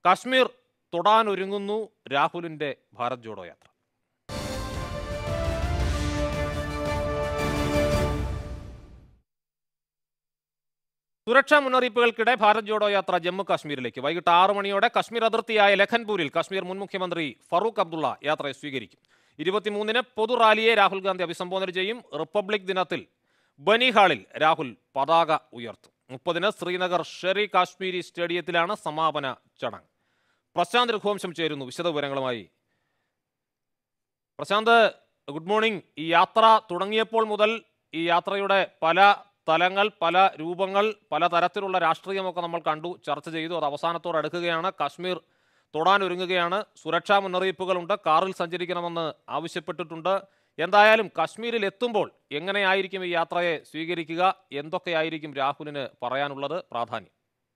കാശ്മീർ തൊടാനൊരുങ്ങുന്നു രാഹുലിന്റെ ഭാരത് ജോഡോ യാത്ര സുരക്ഷാ മുന്നറിയിപ്പുകൾക്കിടെ ഭാരത് ജോഡോ യാത്ര ജമ്മു കാശ്മീരിലേക്ക് വൈകിട്ട് ആറ് മണിയോടെ കശ്മീർ അതിർത്തിയായ ലഖൻപൂരിൽ കശ്മീർ മുൻ മുഖ്യമന്ത്രി ഫറൂഖ് അബ്ദുള്ള യാത്രയെ സ്വീകരിക്കും ഇരുപത്തിമൂന്നിന് പൊതു റാലിയെ രാഹുൽ ഗാന്ധി അഭിസംബോധന ചെയ്യും റിപ്പബ്ലിക് ദിനത്തിൽ ബനിഹാളിൽ രാഹുൽ പതാക ഉയർത്തും മുപ്പതിന് ശ്രീനഗർ ഷെറി കാശ്മീരി സ്റ്റേഡിയത്തിലാണ് സമാപന ചടങ്ങ് പ്രശാന്ത് രഘുവംശം ചേരുന്നു വിശദവിവരങ്ങളുമായി പ്രശാന്ത് ഗുഡ് മോർണിംഗ് ഈ യാത്ര തുടങ്ങിയപ്പോൾ മുതൽ ഈ യാത്രയുടെ പല തലങ്ങൾ പല രൂപങ്ങൾ പല തരത്തിലുള്ള രാഷ്ട്രീയമൊക്കെ നമ്മൾ കണ്ടു ചർച്ച ചെയ്തു അത് അവസാനത്തോട് അടുക്കുകയാണ് കാശ്മീർ തൊടാനൊരുങ്ങുകയാണ് സുരക്ഷാ മുന്നറിയിപ്പുകളുണ്ട് കാറിൽ സഞ്ചരിക്കണമെന്ന് ആവശ്യപ്പെട്ടിട്ടുണ്ട് എന്തായാലും കാശ്മീരിൽ എത്തുമ്പോൾ എങ്ങനെയായിരിക്കും ഈ യാത്രയെ സ്വീകരിക്കുക എന്തൊക്കെയായിരിക്കും രാഹുലിന് പറയാനുള്ളത് പ്രാധാന്യം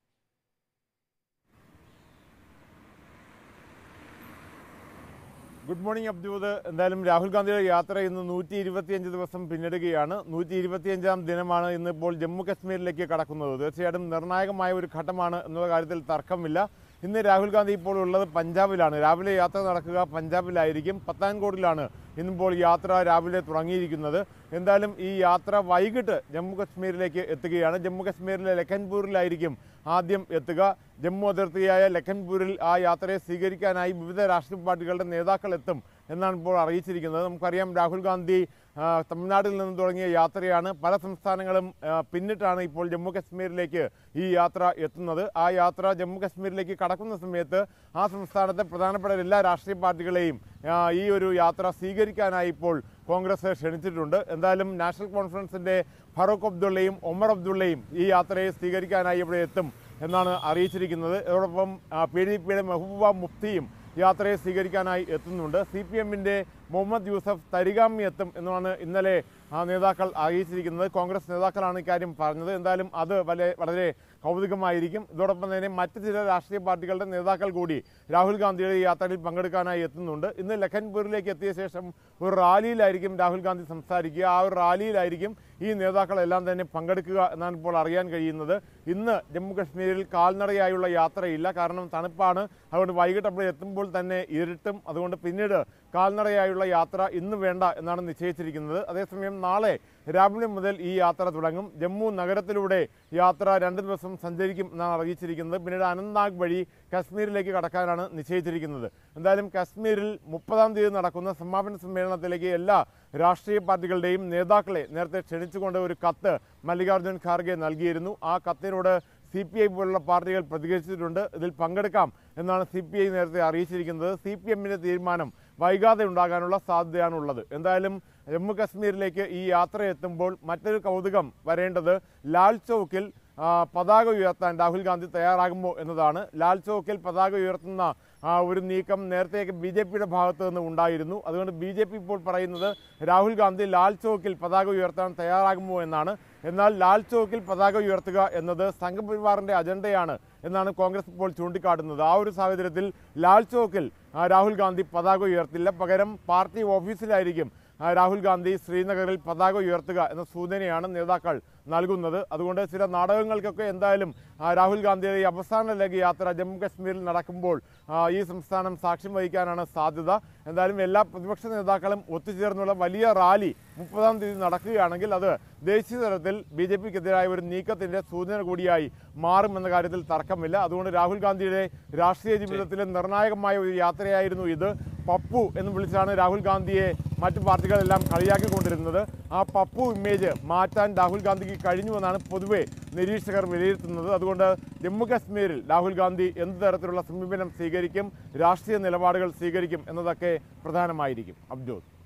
ഗുഡ് മോർണിംഗ് അബ്ദൂദ് എന്തായാലും രാഹുൽ ഗാന്ധിയുടെ യാത്ര ഇന്ന് നൂറ്റി ഇരുപത്തിയഞ്ച് ദിവസം പിന്നിടുകയാണ് നൂറ്റി ഇരുപത്തിയഞ്ചാം ദിനമാണ് ഇന്നിപ്പോൾ ജമ്മു കശ്മീരിലേക്ക് കടക്കുന്നത് തീർച്ചയായിട്ടും നിർണായകമായ ഒരു ഘട്ടമാണ് എന്നുള്ള കാര്യത്തിൽ തർക്കമില്ല ഇന്ന് രാഹുൽ ഗാന്ധി ഇപ്പോൾ ഉള്ളത് പഞ്ചാബിലാണ് രാവിലെ യാത്ര നടക്കുക പഞ്ചാബിലായിരിക്കും പത്താൻകോട്ടിലാണ് ഇന്നിപ്പോൾ യാത്ര രാവിലെ തുടങ്ങിയിരിക്കുന്നത് എന്തായാലും ഈ യാത്ര വൈകിട്ട് ജമ്മു കശ്മീരിലേക്ക് എത്തുകയാണ് ജമ്മു കശ്മീരിലെ ലഖൻപൂരിലായിരിക്കും ആദ്യം എത്തുക ജമ്മു അതിർത്തിയായ ലഖൻപൂരിൽ ആ യാത്രയെ സ്വീകരിക്കാനായി വിവിധ രാഷ്ട്രീയ പാർട്ടികളുടെ നേതാക്കൾ എത്തും എന്നാണ് ഇപ്പോൾ അറിയിച്ചിരിക്കുന്നത് നമുക്കറിയാം രാഹുൽ ഗാന്ധി ആ, തമിഴ്നാട്ടിൽ നിന്ന് തുടങ്ങിയ യാത്രയാണ് പല സംസ്ഥാനങ്ങളും ആ, പിന്നിട്ടാണ് ഇപ്പോൾ ജമ്മു കശ്മീരിലേക്ക് ഈ യാത്ര എത്തുന്നത് ആ യാത്ര ജമ്മു കശ്മീരിലേക്ക് കടക്കുന്ന സമയത്ത് ആ സംസ്ഥാനത്തെ പ്രധാനപ്പെട്ട എല്ലാ രാഷ്ട്രീയ പാർട്ടികളെയും ആ, ഈ ഒരു യാത്ര സ്വീകരിക്കാനായി ഇപ്പോൾ കോൺഗ്രസ് ക്ഷണിച്ചിട്ടുണ്ട് എന്തായാലും നാഷണൽ കോൺഫറൻസിന്റെ ഫറൂഖ് അബ്ദുള്ളയും ഒമർ അബ്ദുള്ളയും ഈ യാത്രയെ സ്വീകരിക്കാനായി ഇവിടെ എത്തും എന്നാണ് അറിയിച്ചിരിക്കുന്നത് അതോടൊപ്പം പി ഡി പിയുടെ മെഹബൂബ മുഫ്തിയും യാത്രയെ സ്വീകരിക്കാനായി എത്തുന്നുണ്ട് സി പി എമ്മിൻ്റെ മുഹമ്മദ് യൂസഫ് തരിഗാമി എത്തും എന്നാണ് ഇന്നലെ ആ നേതാക്കൾ അറിയിച്ചിരിക്കുന്നത് കോൺഗ്രസ് നേതാക്കളാണ് ഇക്കാര്യം പറഞ്ഞത് എന്തായാലും അത് വളരെ വളരെ കൗതുകമായിരിക്കും ഇതോടൊപ്പം തന്നെ മറ്റ് ചില രാഷ്ട്രീയ പാർട്ടികളുടെ നേതാക്കൾ കൂടി രാഹുൽ ഗാന്ധിയുടെ ഈ യാത്രയിൽ പങ്കെടുക്കാനായി എത്തുന്നുണ്ട് ഇന്ന് ലഖൻപൂരിലേക്ക് എത്തിയ ശേഷം ഒരു റാലിയിലായിരിക്കും രാഹുൽ ഗാന്ധി സംസാരിക്കുക ആ ഒരു റാലിയിലായിരിക്കും ഈ നേതാക്കളെല്ലാം തന്നെ പങ്കെടുക്കുക എന്നാണ് ഇപ്പോൾ അറിയാൻ കഴിയുന്നത് ഇന്ന് ജമ്മു കശ്മീരിൽ കാൽനടയായുള്ള യാത്രയില്ല കാരണം തണുപ്പാണ് അതുകൊണ്ട് വൈകിട്ട് അപ്പോൾ എത്തുമ്പോൾ തന്നെ ഇരുട്ടും അതുകൊണ്ട് പിന്നീട് കാൽനടയായുള്ള യാത്ര ഇന്ന് വേണ്ട എന്നാണ് നിശ്ചയിച്ചിരിക്കുന്നത് അതേസമയം നാളെ രാവിലെ മുതൽ ഈ യാത്ര തുടങ്ങും ജമ്മു നഗരത്തിലൂടെ യാത്ര രണ്ട് ദിവസം സഞ്ചരിക്കും എന്നാണ് അറിയിച്ചിരിക്കുന്നത് പിന്നീട് അനന്ത്നാഗ് വഴി കശ്മീരിലേക്ക് കടക്കാനാണ് നിശ്ചയിച്ചിരിക്കുന്നത് എന്തായാലും കശ്മീരിൽ മുപ്പതാം തീയതി നടക്കുന്ന സമാപന സമ്മേളനത്തിലേക്ക് എല്ലാ രാഷ്ട്രീയ പാർട്ടികളുടെയും നേതാക്കളെ നേരത്തെ ക്ഷണിച്ചുകൊണ്ട് ഒരു കത്ത് മല്ലികാർജ്ജുൻ ഖാർഗെ നൽകിയിരുന്നു ആ കത്തിനോട് സി പി ഐ പോലുള്ള പാർട്ടികൾ പ്രതികരിച്ചിട്ടുണ്ട് ഇതിൽ പങ്കെടുക്കാം എന്നാണ് സി പി ഐ നേരത്തെ അറിയിച്ചിരിക്കുന്നത് സി പി എമ്മിൻ്റെ തീരുമാനം വൈകാതെ ഉണ്ടാകാനുള്ള സാധ്യതയാണുള്ളത് എന്തായാലും ജമ്മു കശ്മീരിലേക്ക് ഈ യാത്ര എത്തുമ്പോൾ മറ്റൊരു കൗതുകം വരേണ്ടത് ലാൽ ചൗക്കിൽ ആ, പതാക ഉയർത്താൻ രാഹുൽ ഗാന്ധി തയ്യാറാകുമോ എന്നതാണ് ലാൽ ചൗക്കിൽ പതാക ഉയർത്തുന്ന ആ, ഒരു നീക്കം നേരത്തെയൊക്കെ ബി ജെ പിയുടെ ഭാഗത്ത് നിന്ന് ഉണ്ടായിരുന്നു അതുകൊണ്ട് ബി ജെ പി ഇപ്പോൾ പറയുന്നത് രാഹുൽ ഗാന്ധി ലാൽ ചൗക്കിൽ പതാക ഉയർത്താൻ തയ്യാറാകുമോ എന്നാണ് എന്നാൽ ലാൽ ചൗക്കിൽ പതാക ഉയർത്തുക എന്നത് സംഘപരിവാറിന്റെ അജണ്ടയാണ് എന്നാണ് കോൺഗ്രസ് ഇപ്പോൾ ചൂണ്ടിക്കാട്ടുന്നത് ആ ഒരു സാഹചര്യത്തിൽ ലാൽ ചൗക്കിൽ ആ, രാഹുൽ ഗാന്ധി പതാക ഉയർത്തില്ല പകരം പാർട്ടി ഓഫീസിലായിരിക്കും ആ, രാഹുൽ ഗാന്ധി ശ്രീനഗറിൽ പതാക ഉയർത്തുക എന്ന സൂചനയാണ് നേതാക്കൾ നൽകുന്നത് അതുകൊണ്ട് ചില നാടകങ്ങൾക്കൊക്കെ എന്തായാലും ആ, രാഹുൽ ഗാന്ധിയുടെ ഈ അവസാന ലെഗ് യാത്ര ജമ്മു കാശ്മീരിൽ നടക്കുമ്പോൾ ആ, ഈ സംസ്ഥാനം സാക്ഷ്യം വഹിക്കാനാണ് സാധ്യത എന്തായാലും എല്ലാ പ്രതിപക്ഷ നേതാക്കളും ഒത്തുചേർന്നുള്ള വലിയ റാലി മുപ്പതാം തീയതി നടക്കുകയാണെങ്കിൽ അത് ദേശീയ തലത്തിൽ ബി ജെ പിക്കെതിരായ ഒരു നീക്കത്തിന്റെ സൂചന കൂടിയായി മാറുമെന്ന കാര്യത്തിൽ തർക്കമില്ല അതുകൊണ്ട് രാഹുൽ ഗാന്ധിയുടെ രാഷ്ട്രീയ ജീവിതത്തിലെ നിർണായകമായ ഒരു യാത്രയായിരുന്നു ഇത് പപ്പു എന്ന് വിളിച്ചാണ് രാഹുൽ ഗാന്ധിയെ മറ്റു പാർട്ടികളെല്ലാം കളിയാക്കിക്കൊണ്ടിരുന്നത് ആ പപ്പു ഇമേജ് മാറ്റാൻ രാഹുൽ ഗാന്ധിക്ക് കഴിഞ്ഞുവെന്നാണ് പൊതുവെ നിരീക്ഷകർ വിലയിരുത്തുന്നത് അതുകൊണ്ട് ജമ്മു കാശ്മീരിൽ രാഹുൽ ഗാന്ധി എന്ത് തരത്തിലുള്ള സമീപനം സ്വീകരിക്കും രാഷ്ട്രീയ നിലപാടുകൾ സ്വീകരിക്കും എന്നതൊക്കെ പ്രധാനമായിരിക്കും അബ്ജോദ്